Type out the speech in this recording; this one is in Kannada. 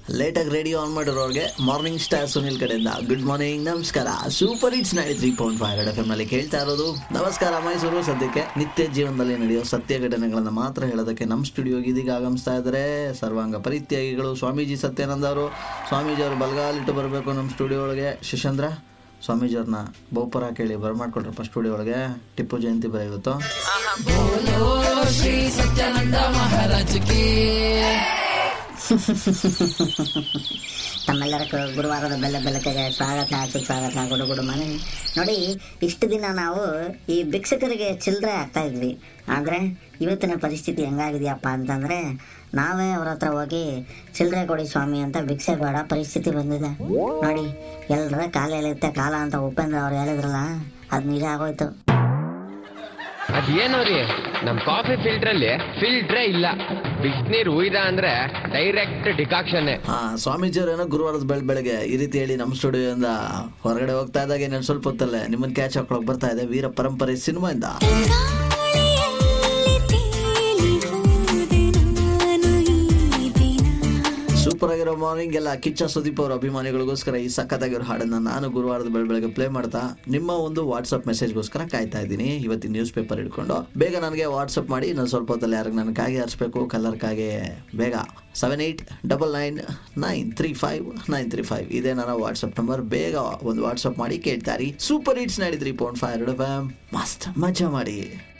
ಲೇಟಾಗಿ ರೇಡಿಯೋ ಆನ್ ಮಾಡಿರೋರಿಗೆ ಮಾರ್ನಿಂಗ್ ಸ್ಟಾರ್ ಸುನಿಲ್ ಕಡೆಯಿಂದ ಗುಡ್ ಮಾರ್ನಿಂಗ್ ನಮಸ್ಕಾರ super hits ninety three point five F M ಅಲ್ಲಿ ಕೇಳ್ತಾ ಇರೋದು ನಮಸ್ಕಾರ ಮೈಸೂರು ಸದ್ಯಕ್ಕೆ ನಿತ್ಯ ಜೀವನದಲ್ಲಿ ನಡೆಯೋ ಸತ್ಯ ಘಟನೆಗಳನ್ನು ಮಾತ್ರ ಹೇಳೋದಕ್ಕೆ ನಮ್ಮ ಸ್ಟುಡಿಯೋಗೆ ಇದೀಗ ಆಗಮಿಸ್ತಾ ಇದ್ದಾರೆ ಸರ್ವಾಂಗ ಪರಿತ್ಯಾಗಿಗಳು ಸ್ವಾಮೀಜಿ ಸತ್ಯಾನಂದ ಅವರು ಸ್ವಾಮೀಜಿ ಅವರು ಬಲಗಾಲಿಟ್ಟು ಬರಬೇಕು ನಮ್ಮ ಸ್ಟುಡಿಯೋ ಒಳಗೆ ಶಿಶಂದ್ರ ಸ್ವಾಮೀಜಿ ಅವ್ರನ್ನ ಬಹುಪರ ಕೇಳಿ ಬರ್ಮಾಡ್ಕೊಳ್ರಪ್ಪ ಸ್ಟುಡಿಯೋ ಒಳಗೆ ಟಿಪ್ಪು ಜಯಂತಿ ಬರ ಇವತ್ತು ತಮ್ಮೆಲ್ಲರ ಕ- ಗುರುವಾರದ ಬೆಲ್ಲ ಬೆಳಕಿಗೆ ಸ್ವಾಗತ ಸುಸ್ವಾಗತ ಗುಡು ಗುಡು ಮನೆ ನೋಡಿ ಇಷ್ಟು ದಿನ ನಾವು ಈ ಭಿಕ್ಷಕರಿಗೆ ಚಿಲ್ಲರೆ ಆಗ್ತಾ ಇದ್ವಿ ಆದರೆ ಇವತ್ತಿನ ಪರಿಸ್ಥಿತಿ ಹೆಂಗಾಗಿದೆಯಪ್ಪ ಅಂತಂದರೆ ನಾವೇ ಅವ್ರ ಹತ್ರ ಹೋಗಿ ಚಿಲ್ಲರೆ ಕೊಡಿ ಸ್ವಾಮಿ ಅಂತ ಭಿಕ್ಷೆ ಬೇಡ ಪರಿಸ್ಥಿತಿ ಬಂದಿದೆ ನೋಡಿ ಎಲ್ಲರ ಕಾಲ ಎಳೆಯುತ್ತೆ ಕಾಲ ಅಂತ ಉಪೇಂದ್ರ ಅವ್ರು ಹೇಳಿದ್ರಲ್ಲ ಅದು ನಿಜ ಆಗೋಯ್ತು ಅದೇನೋ ರೀ ನಮ್ ಕಾಫಿ ಫಿಲ್ಟರ್ ಅಲ್ಲಿ ಫಿಲ್ಟ್ರೇ ಇಲ್ಲ ಬಿಸಿನೀರು ಉಯ್ದ ಅಂದ್ರೆ ಡೈರೆಕ್ಟ್ ಡಿಕಾಕ್ಷನ್ ಹಾ ಸ್ವಾಮೀಜಿ ಅವರೇನೋ ಗುರುವಾರದ ಬೆಳ ಬೆಳಗ್ಗೆ ಈ ರೀತಿ ಹೇಳಿ ನಮ್ಮ ಸ್ಟುಡಿಯೋದಿಂದ ಹೊರಗಡೆ ಹೋಗ್ತಾ ಇದ್ದಾಗ ಇನ್ನೊಂದು ಸ್ವಲ್ಪ ಹೊತ್ತಲ್ಲೇ ನಿಮ್ಮನ್ನ ಕ್ಯಾಚ್ ಹಾಕೊಳಕ್ ಬರ್ತಾ ಇದೆ ವೀರ ಪರಂಪರೆ ಸಿನಿಮಾಯಿಂದ ಗಾಳಿಯಲ್ಲಿ ತೇಲಿ ಹೋದೆ ನಾನು ಈ ದಿನ ಸೂಪರ್ ಆಗಿರೋ ಮಾರ್ನಿಂಗ್ ಎಲ್ಲ ಕಿಚ್ಚ ಸುದೀಪ್ ಅವರ ಅಭಿಮಾನಿಗಳಿಗೋಸ್ಕರ ಈ ಸಖತ್ತಾಗಿರೋ ಹಾಡನ್ನ ನಾನು ಗುರುವಾರದ ಬೆಳ ಬೆಳಗ್ಗೆ ಪ್ಲೇ ಮಾಡ್ತಾ ನಿಮ್ಮ ಒಂದು ವಾಟ್ಸಪ್ ಮೆಸೇಜ್ಗೋಸ್ಕರ ಕಾಯ್ತಾ ಇದ್ದೀನಿ ಇವತ್ತಿನ ನ್ಯೂಸ್ ಪೇಪರ್ ಹಿಡ್ಕೊಂಡು ಬೇಗ ನನಗೆ ವಾಟ್ಸಪ್ ಮಾಡಿ ನಾನು ಸ್ವಲ್ಪ ಹೊತ್ತಲ್ಲಿ ಯಾರಿಗೆ ನನ್ನ ಕಾಗೆ ಹರಿಸ್ಬೇಕು ಕಲರ್ ಕಾಗೆ ಬೇಗ seven eight double nine nine three five nine three five ಇದೇ ನನ್ನ ವಾಟ್ಸಪ್ ನಂಬರ್ ಬೇಗ ಒಂದು ವಾಟ್ಸಪ್ ಮಾಡಿ ಕೇಳ್ತಾರಿ super hits ninety three point five ಎರಡು ಮಸ್ತ್ ಮಜಾ ಮಾಡಿ